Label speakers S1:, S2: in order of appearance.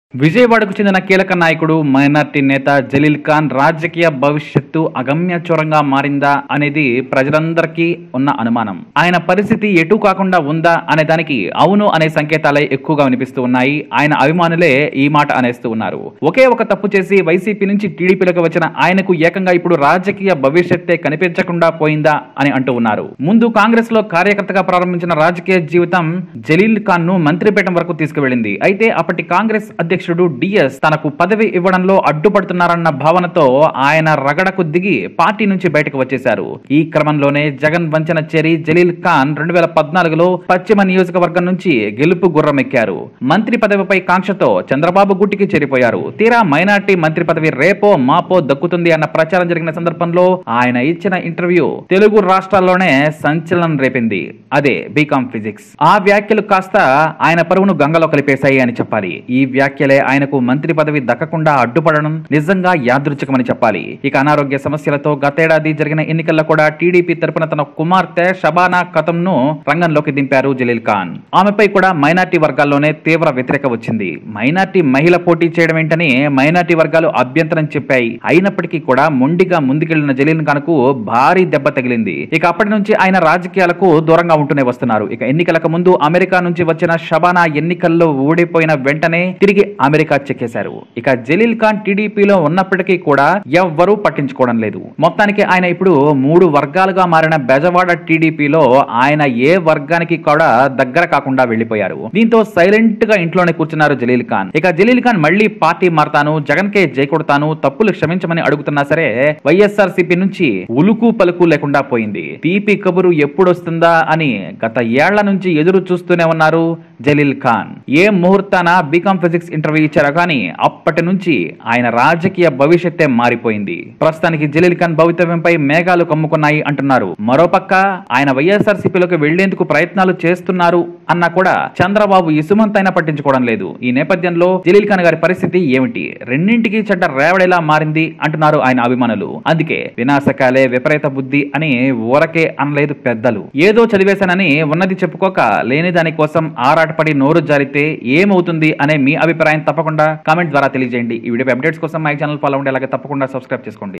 S1: విజయవాడకు చెందిన కీలక నాయకుడు మైనార్టీ నేత జలీల్ ఖాన్ రాజకీయ భవిష్యత్తు అగమ్యచూరంగా మారిందా అనేది ప్రజలందరికీ ఉన్న అనుమానం ఆయన పరిస్థితి ఎటు కాకుండా ఉందా అనే దానికి అవును అనే సంకేతాలే ఎక్కువగా వినిపిస్తూ ఉన్నాయి ఆయన అభిమానులే ఈ మాట అనేస్తూ ఉన్నారు ఒకే ఒక తప్పు చేసి వైసీపీ నుంచి టీడీపీలోకి వచ్చిన ఆయనకు ఏకంగా ఇప్పుడు రాజకీయ భవిష్యత్తే కనిపించకుండా పోయిందా అని అంటూ ఉన్నారు ముందు కాంగ్రెస్ లో కార్యకర్తగా ప్రారంభించిన రాజకీయ జీవితం జలీల్ ఖాన్ ను మంత్రిపీఠం వరకు తీసుకువెళ్ళింది అయితే అప్పటి కాంగ్రెస్ అధ్యక్షుడు డిఎస్ తనకు పదవి ఇవ్వడంలో అడ్డుపడుతున్నారన్న భావనతో ఆయన రగడకు దిగి పార్టీ నుంచి బయటకు వచ్చేశారు ఈ క్రమంలోనే జగన్ వంచన చేరి జలీల్ ఖాన్ రెండు వేల పద్నాలుగులో పశ్చిమ నియోజకవర్గం నుంచి గెలుపు గుర్రం ఎక్కారు మంత్రి పదవిపై కాంక్షతో చంద్రబాబు గుట్టికి చేరిపోయారు తీరా మైనార్టీ మంత్రి పదవి రేపో మాపో దక్కుతుంది అన్న ప్రచారం జరిగిన సందర్భంలో ఆయన ఇచ్చిన ఇంటర్వ్యూ తెలుగు రాష్ట్రాల్లోనే సంచలనం రేపింది అదే బీకామ్ ఫిజిక్స్ ఆ వ్యాఖ్యలు కాస్త ఆయన పరువును గంగలో కలిపేశాయి అని చెప్పాలి ఈ వ్యాఖ్యలే ఆయనకు మంత్రి పదవి దక్కకుండా అడ్డుపడడం నిజంగా యాదృచ్ఛికమని చెప్పాలి ఇక అనారోగ్య సమస్యలతో గతేడాది జరిగిన ఎన్నికల్లో కూడా టీడీపీ తరపున తన కుమార్తె షబానా కతంను రంగంలోకి దింపారు జలీల్ ఖాన్ ఆమెపై కూడా మైనార్టీ వర్గాల్లోనే తీవ్ర వ్యతిరేక వచ్చింది మైనార్టీ మహిళ పోటీ చేయడం ఏంటని మైనార్టీ వర్గాలు అభ్యంతరం చెప్పాయి అయినప్పటికీ కూడా మొండిగా ముందుకెళ్లిన జలీల్ ఖాన్ కు భారీ దెబ్బ తగిలింది ఇక అప్పటి నుంచి ఆయన రాజకీయాలకు దూరంగా ఉంటూనే వస్తున్నారు ఇక ఎన్నికలకు ముందు అమెరికా నుంచి వచ్చిన షబానా ఎన్నికల్లో ఓడిపోయిన వెంటనే తిరిగి అమెరికా చెక్కేశారు ఇక జలీల్ ఖాన్ టీడీపీలో ఉన్నప్పటికీ కూడా ఎవ్వరూ పట్టించుకోవడం లేదు మొత్తానికి ఆయన ఇప్పుడు మూడు వర్గాలుగా మారిన బెజవాడ టీడీపీలో ఆయన ఏ వర్గానికి కూడా దగ్గర కాకుండా వెళ్లిపోయారు దీంతో సైలెంట్ గా ఇంట్లోనే కూర్చున్నారు జలీల్ ఖాన్ ఇక జలీల్ ఖాన్ మళ్ళీ పార్టీ మారతాను జగన్ కే జై కొడతాను తప్పులు క్షమించమని అడుగుతున్నా సరే వైఎస్ఆర్ సిపి నుంచి ఉలుకు పలుకు లేకుండా పోయింది తీపి కబురు ఎప్పుడొస్తుందా అని గత ఏళ్ల నుంచి ఎదురు చూస్తూనే ఉన్నారు జలీల్ ఖాన్ ఏ ముహూర్తాన బీకామ్ ఫిజిక్స్ ఇంటర్వ్యూ ఇచ్చారో కానీ అప్పటి నుంచి ఆయన రాజకీయ భవిష్యత్తే మారిపోయింది ప్రస్తుతానికి జలీల్ ఖాన్ భవితవ్యంపై మేఘాలు కమ్ముకున్నాయి అంటున్నారు మరోపక్క ఆయన వైఎస్ఆర్ సిపిలోకి వెళ్లేందుకు ప్రయత్నాలు చేస్తున్నారు అన్నా కూడా చంద్రబాబు ఇసుమంతైనా పట్టించుకోవడం లేదు ఈ నేపథ్యంలో జలీల్ ఖాన్ గారి పరిస్థితి ఏమిటి రెండింటికి చెడ్డ రేవడేలా మారింది అంటున్నారు ఆయన అభిమానులు అందుకే వినాశకాలే విపరీత బుద్ధి అని ఊరకే అనలేదు పెద్దలు ఏదో చదివేశానని ఉన్నది చెప్పుకోక లేని దాని కోసం ఆరాటపడి నోరు జారితే ఏమవుతుంది అనే మీ అభిప్రాయం తప్పకుండా కామెంట్ ద్వారా తెలియజేయండి ఈ వీడియో అప్డేట్స్ కోసం మై ఛానల్ ఫాలో ఉండే అలాగే తప్పకుండా సబ్స్క్రైబ్ చేసుకోండి